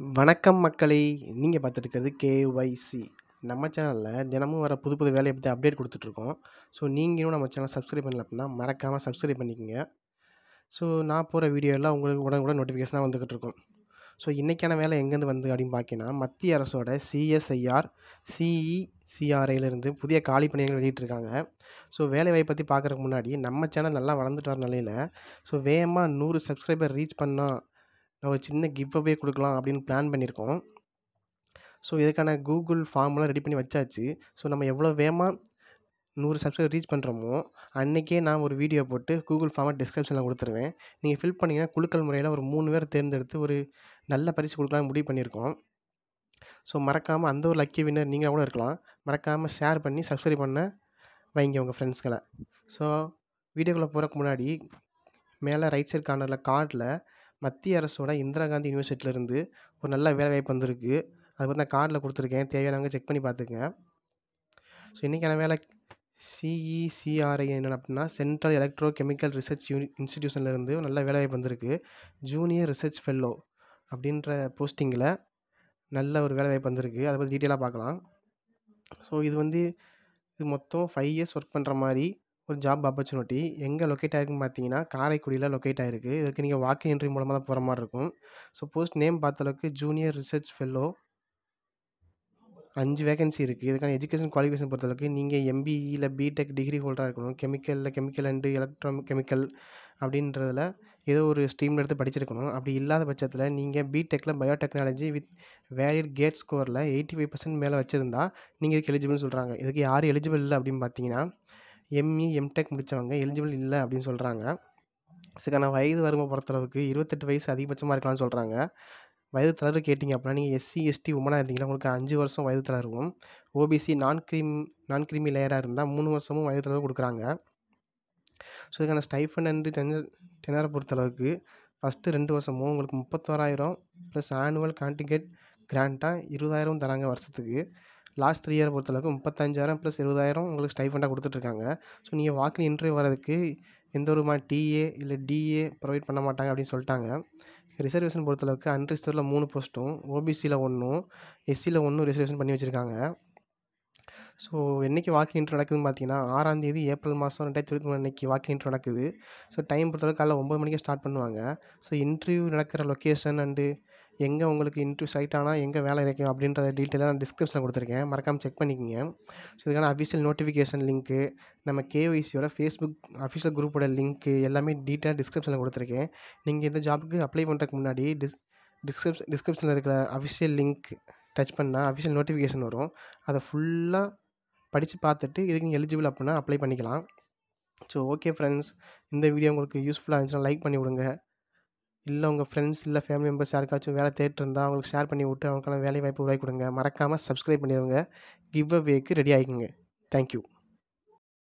வணக்கம் மக்களே! நீங்க பார்த்துட்டு இருக்கிறது கேஒய்சி. நம்ம சேனல்ல தினமும் வர புது புது வேலைய பத்தி அப்டேட் குடுத்துட்ருக்கோம். ஸோ நீங்களும் நம்ம சேனல சப்ஸ்கிரைப் பண்ணல அப்டின்னா, மறக்காம சப்ஸ்கிரைப் பண்ணிக்கங்க. ஸோ நான் போடுற வீடியோ எல்லாம் உங்களுக்கு உடனுக்குடன் நோட்டிஃபிகேஷனா வந்துகிட்டு இருக்கும். ஸோ இன்னைக்கான வேலை எங்கேருந்து வந்து அப்படின்னு பார்த்தீங்கன்னா, மத்திய அரசோட சிஎஸ்ஐஆர், சிஇசிஆர்ஐலேருந்து புதிய காலி பணியிடங்கள் வெளியிட்டிருக்காங்க. ஸோ வேலைவாய்ப்பு பத்தி பார்க்கறதுக்கு முன்னாடி, நம்ம சேனல் நல்லா வளர்ந்துட்டு வர நிலையில, ஸோ வேகமா 100 சப்ஸ்கிரைபர் ரீச் பண்ணா, நான் ஒரு சின்ன கிவ் அவே குடுக்கலாம் அப்படின்னு பிளான் பண்ணியிருக்கோம். ஸோ இதுக்கான கூகுள் ஃபார்ம்லாம் ரெடி பண்ணி வச்சாச்சு. ஸோ நம்ம எவ்வளோ வேகமா 100 சப்ஸ்கிரைபர் ரீச் பண்றோமோ, அன்னைக்கே நான் ஒரு வீடியோ போட்டு கூகுள் ஃபார்ம டிஸ்கிரிப்ஷன்ல குடுத்துருவேன். நீங்க ஃபில் பண்ணீங்கன்னா, குலுக்கல் முறையில ஒரு 3 பேர தேர்ந்தெடுத்து ஒரு நல்ல பரிசு குடுக்கலாம்னு முடிவு பண்ணியிருக்கோம். ஸோ மறக்காம அந்த ஒரு லக்கி வின்னர் நீங்களா கூட இருக்கலாம். மறக்காம ஷேர் பண்ணி சப்ஸ்கிரைப் பண்ண வைங்க உங்க ஃப்ரெண்ட்ஸ்கள. ஸோ வீடியோக்குள்ள போறதுக்கு முன்னாடி, மேல ரைட் சைட் கார்னர்ல கார்ட்ல மத்திய அரசோட இந்திரா காந்தி யுனிவர்சிட்டிலேருந்து ஒரு நல்ல வேலைவாய்ப்பு வந்திருக்கு. அது வந்து நான் கார்ட்ல குடுத்துருக்கேன். தேவையானவங்க செக் பண்ணி பார்த்துக்கங்க. ஸோ இன்னைக்கான வேலை சிஇசிஆர்ஐ என்ன அப்டின்னா, சென்ட்ரல் எலக்ட்ரோ கெமிக்கல் ரிசர்ச் யூனி இன்ஸ்டிடியூஷன்லேருந்து நல்ல வேலைவாய்ப்பு வந்திருக்கு. ஜூனியர் ரிசர்ச் ஃபெல்லோ அப்படின்ற போஸ்டிங்கில நல்ல ஒரு வேலைவாய்ப்பு வந்திருக்கு. அத பத்தி டீட்டெயிலா பார்க்கலாம். ஸோ இது வந்து இது மொத்தம் 5 இயர்ஸ் ஒர்க் பண்ற மாரி ஒரு ஜாப் ஆப்பர்ச்சுனிட்டி. எங்க லொக்கேட் ஆயிருக்குன்னு பார்த்தீங்கன்னா, காரைக்குடியில லொக்கேட் ஆயிருக்கு. இதற்கு நீங்க வாக் இன் இன்டர்வியூ மூலமா தான் போற மாரி இருக்கும். ஸோ போஸ்ட் நேம் பார்த்த அளவுக்கு ஜூனியர் ரிசர்ச் ஃபெல்லோ 5 வேகன்சி இருக்கு. இதுக்கான எஜுகேஷன் குவாலிஃபிகேஷன் பொறுத்தளவுக்கு நீங்க எம்பிஇ இல்ல பிடெக் டிகிரி ஹோல்டரா இருக்கணும். கெமிக்கல்ல கெமிக்கல் அண்ட் எலக்ட்ரோ கெமிக்கல் அப்படின்றதுல ஏதோ ஒரு ஸ்ட்ரீம்ல எடுத்து படிச்சிருக்கணும். அப்படி இல்லாத பட்சத்தில நீங்க பிடெக்ல பயோடெக்னாலஜி வித் வேலிட் கேட் ஸ்கோர்ல 85% மேல வச்சிருந்தா, நீங்க இதுக்கு எலிஜிபிள்னு சொல்றாங்க. இதுக்கு யாரு எலிஜிபிள் இல்ல அப்படின்னு பார்த்தீங்கன்னா, எம்இ, எம்டெக் முடிச்சவங்க எலிஜிபிள் இல்ல அப்படின்னு சொல்றாங்க. இதுக்கான வயது வரம்ப பொறுத்தளவுக்கு 28 வயசு அதிகபட்சமா இருக்கலாம்னு சொல்றாங்க. வயது தளர்வு கேட்டீங்க அப்படின்னா, நீங்க எஸ்சி, எஸ்டி உமனா இருந்தீங்கன்னா, உங்களுக்கு 5 வருஷம் வயது தளர்வும், OBC non cream non creamy லேயரா இருந்தா 3 வருஷமும் வயது தளர்வு குடுக்குறாங்க. ஸோ இதுக்கான ஸ்டைஃபண்ட் அண்ட் டெனர் டெனர பொறுத்தளவுக்கு, ஃபர்ஸ்ட்டு 2 வருஷமும் உங்களுக்கு 31,000 பிளஸ் ஆனுவல் கான்டிங்கென்ட் கிராண்டா 20,000 தராங்க வருஷத்துக்கு. லாஸ்ட் 3 இயர பொறுத்தளவுக்கு 35,000 பிளஸ் 20,000 உங்களுக்கு ஸ்டைஃபண்டா குடுத்துட்டுருக்காங்க. ஸோ நீங்க வாக் இன் இன்டர்வியூ வரதுக்கு எந்த ஒரு மா டிஏ இல்ல டிஏ ப்ரொவைட் பண்ண மாட்டாங்க அப்படின்னு சொல்ட்டாங்க. ரிசர்வேஷன் பொறுத்தளவுக்கு அன்ரிசர்வ்ட்ல 3 போஸ்ட்டும், ஓபிசில 1ம், எஸ்சில 1ம் ரிசர்வேஷன் பண்ணி வச்சிருக்காங்க. ஸோ என்னைக்கு வாக் இன் இன்டர்வியூ நடக்குதுன்னு பார்த்தீங்கன்னா, 6ஆம் தேதி ஏப்ரல் மாசம் 2023 அன்னைக்கு வாக் இன் இன்டர்வியூ நடக்குது. ஸோ டைம் பொறுத்தளவுக்கு காலைல 9 மணிக்கே ஸ்டார்ட் பண்ணுவாங்க. ஸோ இன்டர்வியூ நடக்கிற லொகேஷன் அண்டு எங்க உங்களுக்கு இன்டர்வியூ செலக்ட் ஆனா எங்க வேலை கிடைக்கும் அப்படின்ற டீட்டெயிலா நான் டிஸ்கிரிப்ஷன்ல குடுத்துருக்கேன். மறக்காம செக் பண்ணிக்கங்க. ஸோ இதுக்கான அஃபிஷியல் நோட்டிஃபிகேஷன் லிங்க்கு, நம்ம கேஒய்சியோட ஃபேஸ்புக் அஃபிஷியல் குரூப்போட லிங்க்கு எல்லாமே டீட்டெயிலா டிஸ்கிரிப்ஷன்ல குடுத்துருக்கேன். நீங்க இந்த ஜாப்க்கு அப்ளை பண்றதுக்கு முன்னாடி டிஸ் டிஸ்கிரிப்ஷன் டிஸ்கிரிப்ஷன்ல இருக்கிற அஃபிஷியல் லிங்க் டச் பண்ணா அஃபிஷியல் நோட்டிஃபிகேஷன் வரும். அத ஃபுல்லா படிச்சு பார்த்துட்டு, இதுக்கு நீங்க எலிஜிபிள் அப்படின்னா அப்ளை பண்ணிக்கலாம். So okay friends. இந்த வீடியோ உங்களுக்கு யூஸ்ஃபுல்லா இருந்துச்சுன்னா லைக் பண்ணி விடுங்க. இல்ல உங்க ஃப்ரெண்ட்ஸ் இல்ல ஃபேமிலி மெம்பர்ஸ் யாருக்காச்சும் வேலை தேடிட்டு இருந்தா அவங்களுக்கு ஷேர் பண்ணி விட்டு அவங்களுக்கான வேலைவாய்ப்பு உருவாக்கி குடுங்க. மறக்காம சப்ஸ்கிரைப் பண்ணிருங்க. கிவ் அவேக்கு ரெடி ஆயிக்கங்க. Thank you.